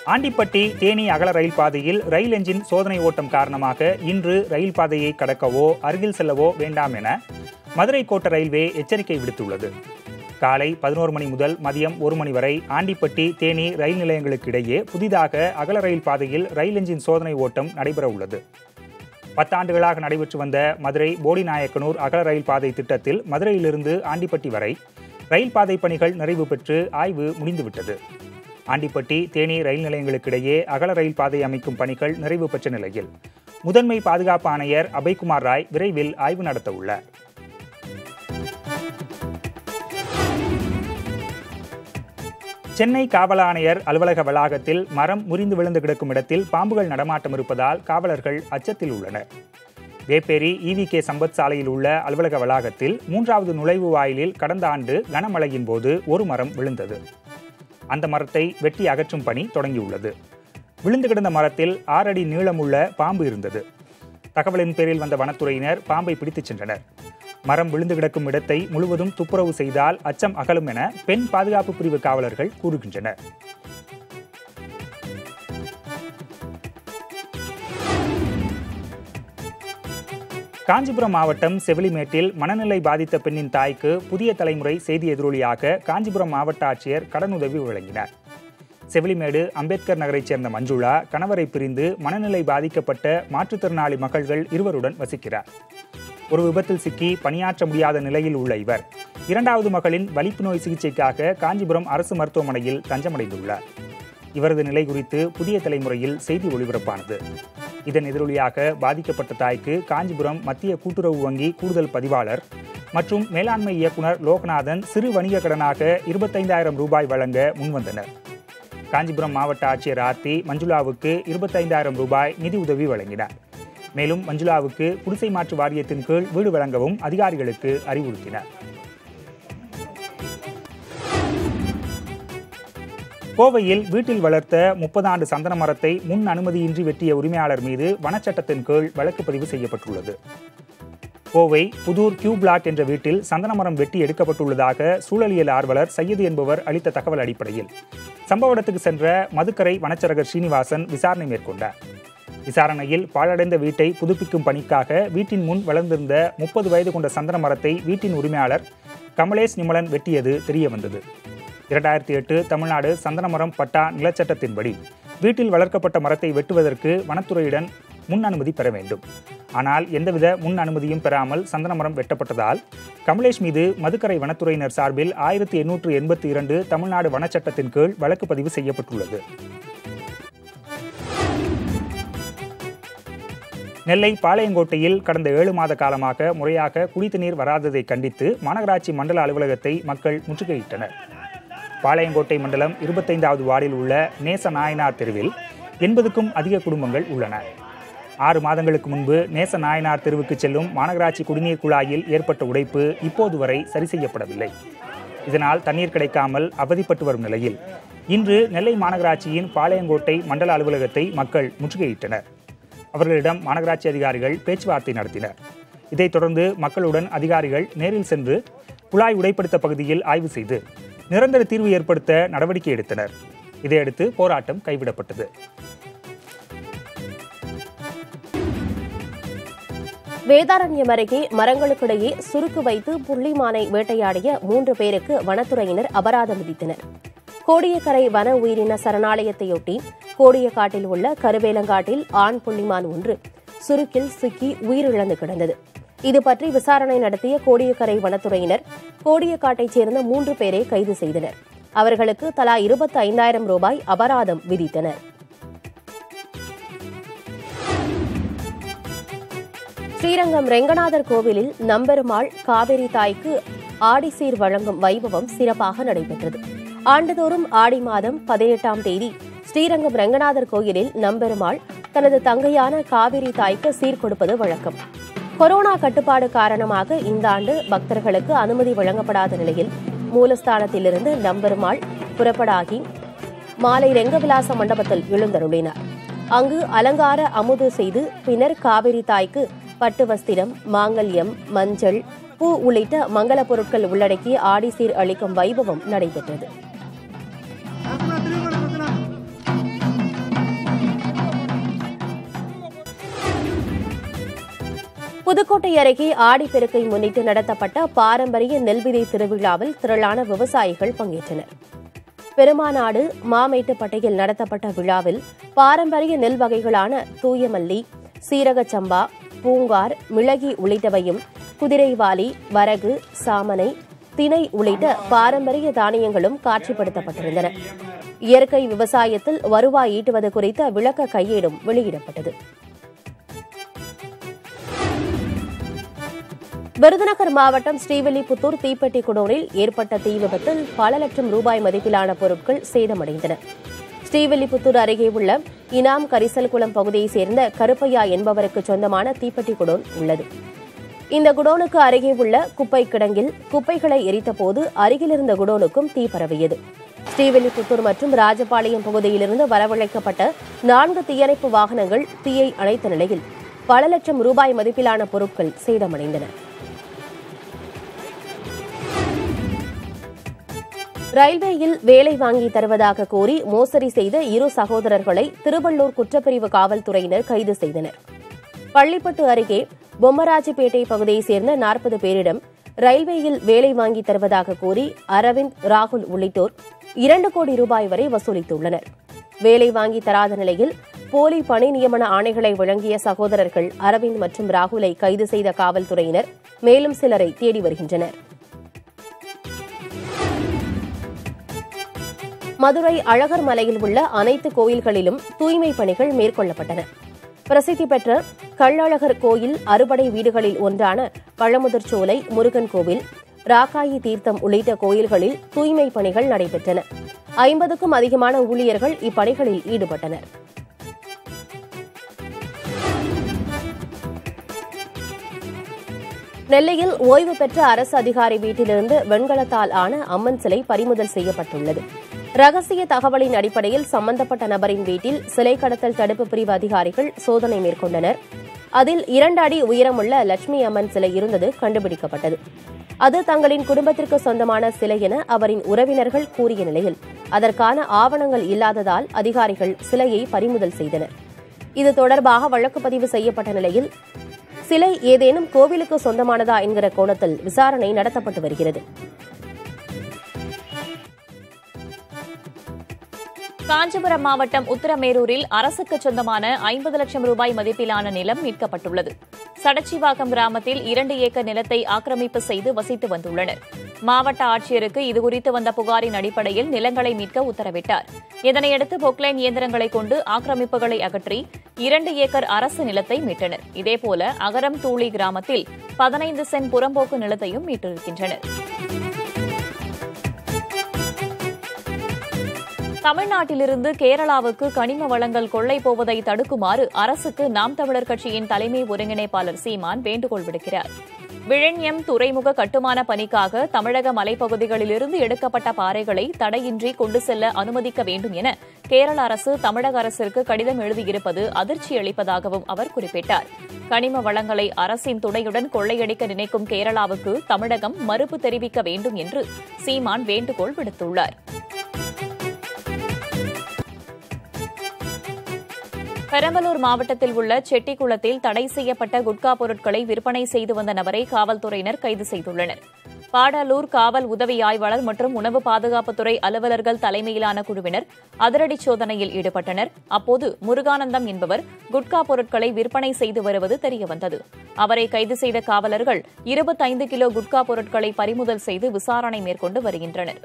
ஆண்டிப்பட்டி தேனி அகல ரயில் பாதையில் ரயில் என்ஜின் சோதனை ஓட்டம் காரணமாக இன்று ரயில் பாதையை கடக்கவோ அருகில் செல்லவோ வேண்டாம் என மதுரை கோட்ட ரயில்வே எச்சரிக்கை விடுத்துள்ளது காலை பதினோரு மணி முதல் மதியம் ஒரு மணி வரை ஆண்டிப்பட்டி தேனி ரயில் நிலையங்களுக்கு இடையே புதிதாக அகல ரயில் பாதையில் ரயில் என்ஜின் சோதனை ஓட்டம் நடைபெற உள்ளது பத்தாண்டுகளாக நடைபெற்று வந்த மதுரை போடிநாயக்கனூர் அகல ரயில் பாதை திட்டத்தில் மதுரையிலிருந்து ஆண்டிப்பட்டி வரை ரயில் பாதை பணிகள் நிறைவு பெற்று ஆய்வு முடிந்துவிட்டது ஆண்டிப்பட்டி தேனி ரயில் நிலையங்களுக்கிடையே அகல ரயில் பாதை அமைக்கும் பணிகள் நிறைவு பெற்ற நிலையில் முதன்மை பாதுகாப்பு ஆணையர் அபய்குமார் ராய் விரைவில் ஆய்வு நடத்த உள்ளார் சென்னை காவல் ஆணையர் அலுவலக வளாகத்தில் மரம் முறிந்து விழுந்து கிடக்கும் இடத்தில் பாம்புகள் நடமாட்டம் இருப்பதால் காவலர்கள் அச்சத்தில் உள்ளனர் வேப்பேரி இவி கே சம்பத் சாலையில் உள்ள அலுவலக வளாகத்தில் மூன்றாவது நுழைவு வாயிலில் கடந்த ஆண்டு கனமழையின் போது ஒரு மரம் விழுந்தது அந்த மரத்தை வெட்டி அகற்றும் பணி தொடங்கியுள்ளது விழுந்து கிடந்த மரத்தில் ஆறு அடி நீளமுள்ள பாம்பு இருந்தது தகவலின் பேரில் வந்த வனத்துறையினர் பாம்பை பிடித்துச் சென்றனர் மரம் விழுந்து கிடக்கும் இடத்தை முழுவதும் துப்புரவு செய்தால் அச்சம் அகலும் என பெண் பாதுகாப்பு பிரிவு காவலர்கள் கூறுகின்றனர் காஞ்சிபுரம் மாவட்டம் செவிலிமேட்டில் மனநிலை பாதித்த பெண்ணின் தாய்க்கு புதிய தலைமுறை செய்தி எதிரொலியாக காஞ்சிபுரம் மாவட்ட ஆட்சியர் கடனுதவி வழங்கினார் செவிலிமேடு அம்பேத்கர் நகரைச் சேர்ந்த மஞ்சுளா கணவரை பிரிந்து மனநிலை பாதிக்கப்பட்ட மாற்றுத்திறனாளி மகள்கள் இருவருடன் வசிக்கிறார் ஒரு விபத்தில் சிக்கி பணியாற்ற முடியாத நிலையில் உள்ள இவர் இரண்டாவது மகளின் வலிப்பு நோய் சிகிச்சைக்காக காஞ்சிபுரம் அரசு மருத்துவமனையில் தஞ்சமடைந்துள்ளார் இவரது நிலை குறித்து புதிய தலைமுறையில் செய்தி ஒளிபரப்பானது இதன் எதிரொலியாக பாதிக்கப்பட்ட தாய்க்கு காஞ்சிபுரம் மத்திய கூட்டுறவு வங்கி கூடுதல் பதிவாளர் மற்றும் மேலாண்மை இயக்குனர் லோகநாதன் சிறு வணிக கடனாக இருபத்தைந்தாயிரம் ரூபாய் வழங்க முன்வந்தனர் காஞ்சிபுரம் மாவட்ட ஆட்சியர் ஆர்த்தி மஞ்சுளாவுக்கு இருபத்தைந்தாயிரம் ரூபாய் நிதி உதவி வழங்கினார் மேலும் மஞ்சுளாவுக்கு குடிசை மாற்று வாரியத்தின் கீழ் வீடு வழங்கவும் அதிகாரிகளுக்கு அறிவுறுத்தினார் கோவையில் வீட்டில் வளர்த்த முப்பது ஆண்டு சந்தன மரத்தை முன் அனுமதியின்றி வெட்டிய உரிமையாளர் மீது வனச்சட்டத்தின் கீழ் வழக்கு பதிவு செய்யப்பட்டுள்ளது கோவை புதூர் கியூ பிளாக் என்ற வீட்டில் சந்தன மரம் வெட்டி எடுக்கப்பட்டுள்ளதாக சூழலியல் ஆர்வலர் சையது என்பவர் அளித்த தகவல் அடிப்படையில் சம்பவ இடத்துக்கு சென்ற மதுக்கரை வனச்சரகர் ஸ்ரீனிவாசன் விசாரணை மேற்கொண்டார் விசாரணையில் பாழடைந்த வீட்டை புதுப்பிக்கும் பணிக்காக வீட்டின் முன் வளர்ந்திருந்த முப்பது வயது கொண்ட சந்தன மரத்தை வீட்டின் உரிமையாளர் கமலேஷ் நிமலன் வெட்டியது தெரியவந்தது இரண்டாயிரத்தி எட்டு தமிழ்நாடு சந்தனமரம் பட்டா நிலச்சட்டத்தின்படி வீட்டில் வளர்க்கப்பட்ட மரத்தை வெட்டுவதற்கு வனத்துறையுடன் முன் அனுமதி பெற வேண்டும் ஆனால் எந்தவித முன் அனுமதியும் பெறாமல் சந்தனமரம் வெட்டப்பட்டதால் கமலேஷ் மீது மதுக்கரை வனத்துறையினர் சார்பில் ஆயிரத்தி எண்ணூற்று எண்பத்தி இரண்டு தமிழ்நாடு வனச்சட்டத்தின் கீழ் வழக்கு பதிவு செய்யப்பட்டுள்ளது நெல்லை பாளையங்கோட்டையில் கடந்த ஏழு மாத காலமாக முறையாக குடித்தண்ணீர் வராததை கண்டித்து மாநகராட்சி மண்டல அலுவலகத்தை மக்கள் முற்றுகையிட்டனர் பாளையங்கோட்டை மண்டலம் இருபத்தைந்தாவது வார்டில் உள்ள நேச நாயனார் தெருவில் எண்பதுக்கும் அதிக குடும்பங்கள் உள்ளன ஆறு மாதங்களுக்கு முன்பு நேச நாயனார் தெருவுக்கு செல்லும் மாநகராட்சி குடிநீர் குழாயில் ஏற்பட்ட உடைப்பு இப்போது வரை சரி செய்யப்படவில்லை இதனால் தண்ணீர் கிடைக்காமல் அவதிப்பட்டு வரும் நிலையில் இன்று நெல்லை மாநகராட்சியின் பாளையங்கோட்டை மண்டல அலுவலகத்தை மக்கள் முற்றுகையிட்டனர் அவர்களிடம் மாநகராட்சி அதிகாரிகள் பேச்சுவார்த்தை நடத்தினர் இதைத் தொடர்ந்து மக்களுடன் அதிகாரிகள் நேரில் சென்று குழாய் உடைப்படுத்த பகுதியில் ஆய்வு செய்து நிரந்தர தீர்வு ஏற்படுத்த நடவடிக்கை எடுத்தனர் இதையடுத்து போராட்டம் கைவிடப்பட்டது வேதாரண்யம் அருகே மரங்களுக்கிடையே சுருக்கு வைத்து புள்ளிமானை வேட்டையாடிய மூன்று பேருக்கு வனத்துறையினர் அபராதம் விதித்தனர் கோடியக்கரை வன உயிரின சரணாலயத்தையொட்டி கோடியக்காட்டில் உள்ள கருவேலங்காட்டில் ஆண் புள்ளிமான் ஒன்று சுருக்கில் சிக்கி உயிரிழந்து கிடந்தது இது பற்றி விசாரணை நடத்திய கோடியக்கரை வனத்துறையினர் கோடியக்காட்டைச் சேர்ந்த மூன்று பேரை கைது செய்தனர் அவர்களுக்கு தலா இருபத்தி ஐந்தாயிரம் ரூபாய் அபராதம் விதித்தனர் ஸ்ரீரங்கம் ரெங்கநாதர் கோவிலில் நம்பெருமாள் காவிரி தாய்க்கு ஆடிசீர் வழங்கும் வைபவம் சிறப்பாக நடைபெற்றது ஆண்டுதோறும் ஆடி மாதம் பதினெட்டாம் தேதி ஸ்ரீரங்கம் ரெங்கநாதர் கோயிலில் நம்பெருமாள் தனது தங்கையான காவிரி தாய்க்கு சீர் கொடுப்பது வழக்கம் கொரோனா கட்டுப்பாடு காரணமாக இந்த ஆண்டு பக்தர்களுக்கு அனுமதி வழங்கப்படாத நிலையில் மூலஸ்தானத்திலிருந்து நம்பெருமாள் புறப்படாகி மாலை ரெங்கவிலாச மண்டபத்தில் எழுந்தருளினார் அங்கு அலங்கார அமுது செய்து பின்னர் காவிரி தாய்க்கு பட்டு வஸ்திரம் மாங்கல்யம் மஞ்சள் பூ உள்ளிட்ட மங்கள பொருட்கள் உள்ளடக்கிய ஆடிசீர் அளிக்கும் வைபவம் நடைபெற்றது ரத்னா திருமணம் ரத்னா புதுக்கோட்டை அருகே ஆடிப்பெருக்கை முன்னிட்டு நடத்தப்பட்ட பாரம்பரிய நெல்விதை திருவிழாவில் திரளான விவசாயிகள் பங்கேற்றனர் பெருமாநாடு மாமேட்டுப்பட்டையில் நடத்தப்பட்ட விழாவில் பாரம்பரிய நெல் வகைகளான தூயமல்லி சீரகச் சம்பா பூங்கார் மிளகி உள்ளிட்டவையும் குதிரைவாலி வரகு சாமனை திணை உள்ளிட்ட பாரம்பரிய தானியங்களும் காட்சிப்படுத்தப்பட்டிருந்தன இயற்கை விவசாயத்தில் வருவாய் ஈட்டுவது குறித்த விளக்க கையேடும் வெளியிடப்பட்டது விருதுநகர் மாவட்டம் ஸ்ரீவில்லிபுத்தூர் தீப்பெட்டி குடோனில் ஏற்பட்ட தீ விபத்தில் பல லட்சம் ரூபாய் மதிப்பிலான பொருட்கள் சேதமடைந்தன ஸ்ரீவில்லிபுத்தூர் அருகே உள்ள இனாம் கரிசல்குளம் பகுதியைச் சேர்ந்த கருப்பையா என்பவருக்கு சொந்தமான தீப்பெட்டி குடோன் உள்ளது இந்த குடோனுக்கு அருகே உள்ள குப்பை கிடங்கில் குப்பைகளை எரித்தபோது அருகிலிருந்த குடோனுக்கும் தீ பரவியது ஸ்ரீவில்லிபுத்தூர் மற்றும் ராஜபாளையம் பகுதியிலிருந்து வரவழைக்கப்பட்ட நான்கு தீயணைப்பு வாகனங்கள் தீயை அணைத்த நிலையில் பல லட்சம் ரூபாய் மதிப்பிலான பொருட்கள் சேதமடைந்தன ரயில்வேயில் வேலை வாங்கி தருவதாக கூறி மோசடி செய்த இரு சகோதரர்களை திருவள்ளூர் குற்றப்பிரிவு காவல்துறையினர் கைது செய்தனர் பள்ளிப்பட்டு அருகே பொம்மராஜப்பேட்டை பகுதியைச் சேர்ந்த நாற்பது பேரிடம் ரயில்வேயில் வேலை வாங்கி தருவதாக கூறி அரவிந்த் ராகுல் உள்ளிட்டோர் இரண்டு கோடி ரூபாய் வரை வசூலித்துள்ளனர் வேலை வாங்கி தராத நிலையில் போலி பணி நியமன ஆணைகளை வழங்கிய சகோதரர்கள் அரவிந்த் மற்றும் ராகுலை கைது செய்த காவல்துறையினர் மேலும் சிலரை தேடி வருகின்றனர் மதுரை அழகர் மலையில் உள்ள அனைத்து கோயில்களிலும் தூய்மை பணிகள் மேற்கொள்ளப்பட்டன பிரசித்தி பெற்ற கள்ளழகர் கோயில் அறுபடை வீடுகளில் ஒன்றான பழமுதிர்ச்சோலை முருகன் கோவில் ராக்காயி தீர்த்தம் உள்ளிட்ட கோயில்களில் தூய்மை பணிகள் நடைபெற்றன ஐம்பதுக்கும் அதிகமான ஊழியர்கள் இப்பணிகளில் ஈடுபட்டனர் நெல்லையில் ஓய்வு பெற்ற அரசு அதிகாரி வீட்டிலிருந்து வெண்கலத்தால் ஆன அம்மன் சிலை பறிமுதல் செய்யப்பட்டுள்ளது ரகசிய தகவலின் அடிப்படையில் சம்பந்தப்பட்ட நபரின் வீட்டில் சிலை கடத்தல் தடுப்பு பிரிவு அதிகாரிகள் சோதனை மேற்கொண்டனர் அதில் இரண்டு அடி உயரமுள்ள லட்சுமி அம்மன் சிலை இருந்தது கண்டுபிடிக்கப்பட்டது அது தங்களின் குடும்பத்திற்கு சொந்தமான சிலை என அவரின் உறவினர்கள் கூறிய நிலையில் அதற்கான ஆவணங்கள் இல்லாததால் அதிகாரிகள் சிலையை பறிமுதல் செய்தனர் இது தொடர்பாக வழக்கு பதிவு செய்யப்பட்ட நிலையில் சிலை ஏதேனும் கோவிலுக்கு சொந்தமானதா என்கிற கோணத்தில் விசாரணை நடத்தப்பட்டு வருகிறது காஞ்சிபுரம் மாவட்டம் உத்தரமேரூரில் அரசுக்கு சொந்தமான ஐம்பது லட்சம் ரூபாய் மதிப்பிலான நிலம் மீட்கப்பட்டுள்ளது சடச்சிவாக்கம் கிராமத்தில் இரண்டு ஏக்கர் நிலத்தை ஆக்கிரமிப்பு செய்து வசித்து வந்துள்ளனர் மாவட்ட ஆட்சியருக்கு இதுகுறித்து வந்த புகாரின் அடிப்படையில் நிலங்களை மீட்க உத்தரவிட்டார் இதனையடுத்து பொக்லைன் இயந்திரங்களை கொண்டு ஆக்கிரமிப்புகளை அகற்றி இரண்டு ஏக்கர் அரசு நிலத்தை மீட்டனர் இதேபோல அகரம் தூளி கிராமத்தில் பதினைந்து சென்ட் புறம்போக்கு நிலத்தையும் மீட்டிருக்கின்றனர் தமிழ்நாட்டிலிருந்து கேரளாவுக்கு கனிம வளங்கள் கொள்ளை போவதை தடுக்குமாறு அரசுக்கு நாம் தமிழர் கட்சியின் தலைமை ஒருங்கிணைப்பாளர் சீமான் வேண்டுகோள் விடுக்கிறார் விழன்யம் துறைமுக கட்டுமான பணிக்காக தமிழக மலைப்பகுதிகளிலிருந்து எடுக்கப்பட்ட பாறைகளை தடையின்றி கொண்டு செல்ல அனுமதிக்க வேண்டும் என கேரள அரசு தமிழக அரசிற்கு கடிதம் எழுதியிருப்பது அதிர்ச்சி அளிப்பதாகவும் அவர் குறிப்பிட்டார் கனிம வளங்களை அரசின் துணையுடன் கொள்ளையடிக்க நினைக்கும் கேரளாவுக்கு தமிழகம் மறுப்பு தெரிவிக்க வேண்டும் என்று சீமான் வேண்டுகோள் விடுத்துள்ளார் பெரம்பலூர் மாவட்டத்தில் உள்ள செட்டிக்குளத்தில் தடை செய்யப்பட்ட குட்கா பொருட்களை விற்பனை செய்து வந்த நபரை காவல்துறையினர் கைது செய்துள்ளனர் பாடாலூர் காவல் உதவி ஆய்வாளர் மற்றும் உணவு பாதுகாப்புத்துறை அலுவலர்கள் தலைமையிலான குழுவினர் அதிரடி சோதனையில் ஈடுபட்டனர் அப்போது முருகானந்தம் என்பவர் குட்கா பொருட்களை விற்பனை செய்து வருவது தெரியவந்தது அவரை கைது செய்த காவலர்கள் இருபத்தைந்து கிலோ குட்கா பொருட்களை பறிமுதல் செய்து விசாரணை மேற்கொண்டு வருகின்றனர்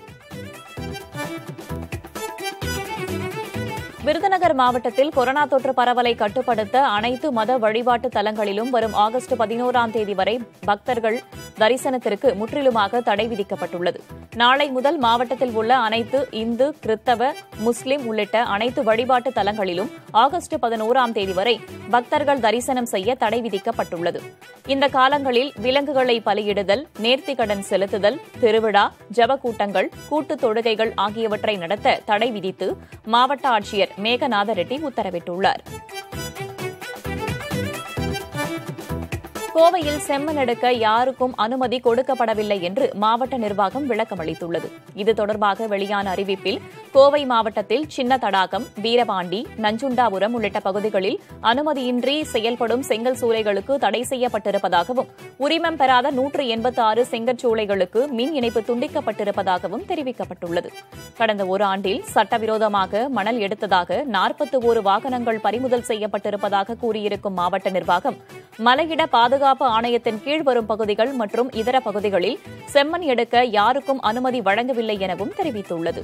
விருதுநகர் மாவட்டத்தில் கொரோனா தொற்று பரவலை கட்டுப்படுத்த அனைத்து மத வழிபாட்டு தலங்களிலும் வரும் ஆகஸ்ட் பதினோராம் தேதி வரை பக்தர்கள் தரிசனத்திற்கு முற்றிலுமாக தடை விதிக்கப்பட்டுள்ளது நாளை முதல் மாவட்டத்தில் உள்ள அனைத்து இந்து கிறித்தவ முஸ்லிம் உள்ளிட்ட அனைத்து வழிபாட்டு தலங்களிலும் ஆகஸ்ட் பதினோராம் தேதி வரை பக்தர்கள் தரிசனம் செய்ய தடை விதிக்கப்பட்டுள்ளது இந்த காலங்களில் விலங்குகளை பலியிடுதல் நேர்த்திக்கடன் செலுத்துதல் திருவிழா ஜபக்கூட்டங்கள் கூட்டுத் தொழுகைகள் ஆகியவற்றை நடத்த தடை விதித்து மாவட்ட ஆட்சியர் மேகநாத ரெட்டி உத்தரவிட்டுள்ளார் கோவையில் செம்மண் எடுக்க யாருக்கும் அனுமதி கொடுக்கப்படவில்லை என்று மாவட்ட நிர்வாகம் விளக்கமளித்துள்ளது இது தொடர்பாக வெளியான அறிவிப்பில் கோவை மாவட்டத்தில் சின்ன தடாகம் வீரபாண்டி நஞ்சுண்டாபுரம் உள்ளிட்ட பகுதிகளில் அனுமதியின்றி செயல்படும் செங்கல் சூளைகளுக்கு தடை செய்யப்பட்டிருப்பதாகவும் உரிமம் பெறாத நூற்று எண்பத்தி ஆறு செங்கற்சூளைகளுக்கு மின் இணைப்பு துண்டிக்கப்பட்டிருப்பதாகவும் தெரிவிக்கப்பட்டுள்ளது கடந்த ஒரு ஆண்டில் சட்டவிரோதமாக மணல் எடுத்ததாக நாற்பத்தி ஒரு வாகனங்கள் பறிமுதல் செய்யப்பட்டிருப்பதாக கூறியிருக்கும் மாவட்ட நிர்வாகம் மலையிட பாதுகாப்பு ஆணையத்தின் கீழ் வரும் பகுதிகள் மற்றும் இதர பகுதிகளில் செம்மண் எடுக்க யாருக்கும் அனுமதி வழங்கவில்லை எனவும் தெரிவித்துள்ளது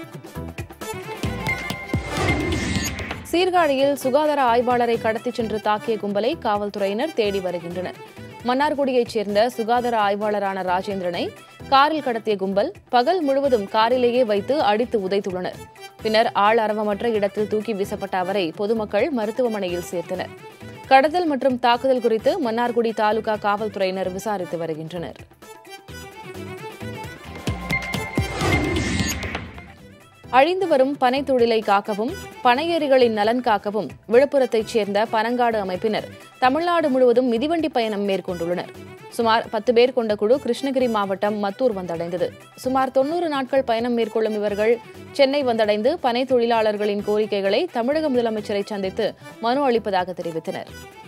சீர்காழியில் சுகாதார ஆய்வாளரை கடத்திச் சென்று தாக்கிய கும்பலை காவல்துறையினர் தேடி வருகின்றனர் மன்னார்குடியைச் சேர்ந்த சுகாதார ஆய்வாளரான ராஜேந்திரனை காரில் கடத்திய கும்பல் பகல் முழுவதும் காரிலேயே வைத்து அடித்து உதைத்துள்ளனர் பின்னர் ஆள் அரவமற்ற இடத்தில் தூக்கி வீசப்பட்ட அவரை பொதுமக்கள் மருத்துவமனையில் சேர்த்தனர் கடத்தல் மற்றும் தாக்குதல் குறித்து மன்னார்குடி தாலுகா காவல்துறையினர் விசாரித்து வருகின்றனர் அழிந்து வரும் பனை தொழிலை காக்கவும் பனையேறிகளின் நலன் காக்கவும் விழுப்புரத்தைச் சேர்ந்த பனங்காடு அமைப்பினர் தமிழ்நாடு முழுவதும் மிதிவண்டி பயணம் மேற்கொண்டுள்ளனர் சுமார் பத்து பேர் கொண்ட குழு கிருஷ்ணகிரி மாவட்டம் மத்தூர் வந்தடைந்தது சுமார் தொன்னூறு நாட்கள் பயணம் மேற்கொள்ளும் இவர்கள் சென்னை வந்தடைந்து பனை தொழிலாளர்களின் கோரிக்கைகளை தமிழக முதலமைச்சரை சந்தித்து மனு அளிப்பதாக தெரிவித்தனர்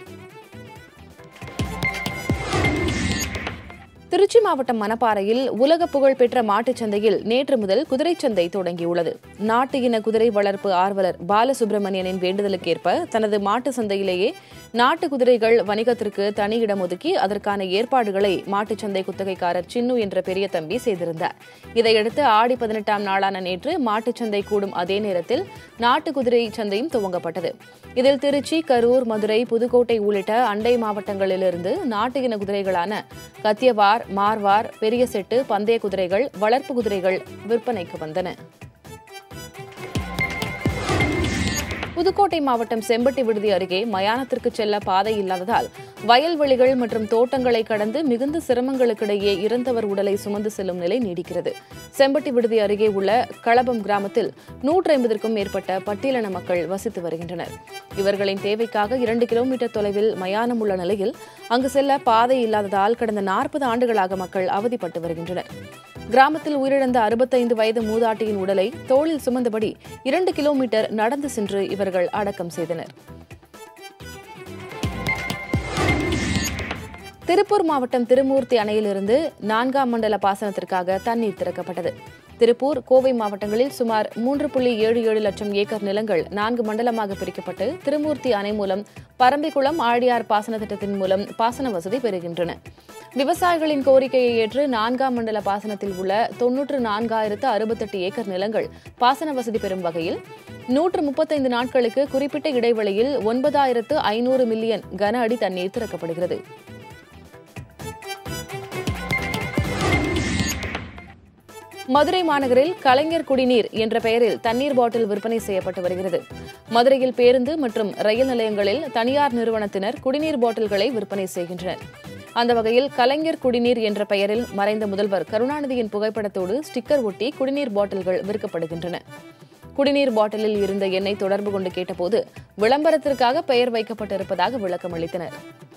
திருச்சி மாவட்டம் மணப்பாறையில் உலக புகழ்பெற்ற மாட்டுச் சந்தையில் நேற்று முதல் குதிரைச்சந்தை தொடங்கியுள்ளது நாட்டு இன குதிரை வளர்ப்பு ஆர்வலர் பாலசுப்ரமணியனின் வேண்டுதலுக்கேற்ப தனது மாட்டு சந்தையிலேயே நாட்டு குதிரைகள் வணிகத்திற்கு தனி இடம் ஒதுக்கி அதற்கான ஏற்பாடுகளை மாட்டுச் சந்தை குத்தகைக்காரர் சின்னு என்ற பெரிய தம்பி செய்திருந்தார் இதையடுத்து ஆடி பதினெட்டாம் நாளான நேற்று மாட்டுச் சந்தை கூடும் அதே நேரத்தில் நாட்டு குதிரை சந்தையும் துவங்கப்பட்டது இதில் திருச்சி கரூர் மதுரை புதுக்கோட்டை உள்ளிட்ட அண்டை மாவட்டங்களிலிருந்து நாட்டு இன குதிரைகளான கத்தியவார் மார்வார் பெரிய செட்டு பந்தய குதிரைகள் வளர்ப்பு குதிரைகள் விற்பனைக்கு வந்தன புதுக்கோட்டை மாவட்டம் செம்பட்டி விடுதி அருகே மயானத்திற்கு செல்ல பாதை இல்லாததால் வயல்வெளிகள் மற்றும் தோட்டங்களை கடந்து மிகுந்த சிரமங்களுக்கிடையே இறந்தவர் உடலை சுமந்து செல்லும் நிலை நீடிக்கிறது செம்பட்டி விடுதி அருகே உள்ள களபம் கிராமத்தில் நூற்றி ஐம்பதற்கும் மேற்பட்ட பட்டியலின மக்கள் வசித்து வருகின்றனர் இவர்களின் தேவைக்காக இரண்டு கிலோமீட்டர் தொலைவில் மயானம் உள்ள நிலையில் அங்கு செல்ல பாதை இல்லாததால் கடந்த நாற்பது ஆண்டுகளாக மக்கள் அவதிப்பட்டு வருகின்றனர் கிராமத்தில் உயிரிழந்த அறுபத்தைந்து வயது மூதாட்டியின் உடலை தோளில் சுமந்தபடி இரண்டு கிலோமீட்டர் நடந்து சென்று இவர்கள் அடக்கம் செய்தனர் திருப்பூர் மாவட்டம் திருமூர்த்தி அணையிலிருந்து நான்காம் மண்டல பாசனத்திற்காக தண்ணீர் திறக்கப்பட்டது திருப்பூர் கோவை மாவட்டங்களில் சுமார் மூன்று புள்ளி ஏழு ஏழு லட்சம் ஏக்கர் நிலங்கள் நான்கு மண்டலமாக பிரிக்கப்பட்டு திருமூர்த்தி அணை மூலம் பரம்பிக்குளம் ஆழியார் பாசன திட்டத்தின் மூலம் பாசன வசதி பெறுகின்றன விவசாயிகளின் கோரிக்கையை ஏற்று நான்காம் மண்டல பாசனத்தில் உள்ள தொன்னூற்று நான்காயிரத்து அறுபத்தெட்டு ஏக்கர் நிலங்கள் பாசன வசதி பெறும் வகையில் நூற்று முப்பத்தைந்து நாட்களுக்கு குறிப்பிட்ட இடைவெளியில் ஒன்பதாயிரத்து ஐநூறு மில்லியன் கன அடி தண்ணீர் திறக்கப்படுகிறது மதுரை மாநகரில் கலைஞர் குடிநீர் என்ற பெயரில் தண்ணீர் பாட்டில் விற்பனை செய்யப்பட்டு வருகிறது மதுரையில் பேருந்து மற்றும் ரயில் நிலையங்களில் தனியார் நிறுவனத்தினர் குடிநீர் பாட்டில்களை விற்பனை செய்கின்றனர் அந்த வகையில் கலைஞர் குடிநீர் என்ற பெயரில் மறைந்த முதல்வர் கருணாநிதியின் புகைப்படத்தோடு ஸ்டிக்கர் ஒட்டி குடிநீர் பாட்டில்கள் விற்கப்படுகின்றன குடிநீர் பாட்டிலில் இருந்த எண்ணெய் தொடர்பு கொண்டு கேட்டபோது விளம்பரத்திற்காக பெயர் வைக்கப்பட்டிருப்பதாக விளக்கம் அளித்தனர்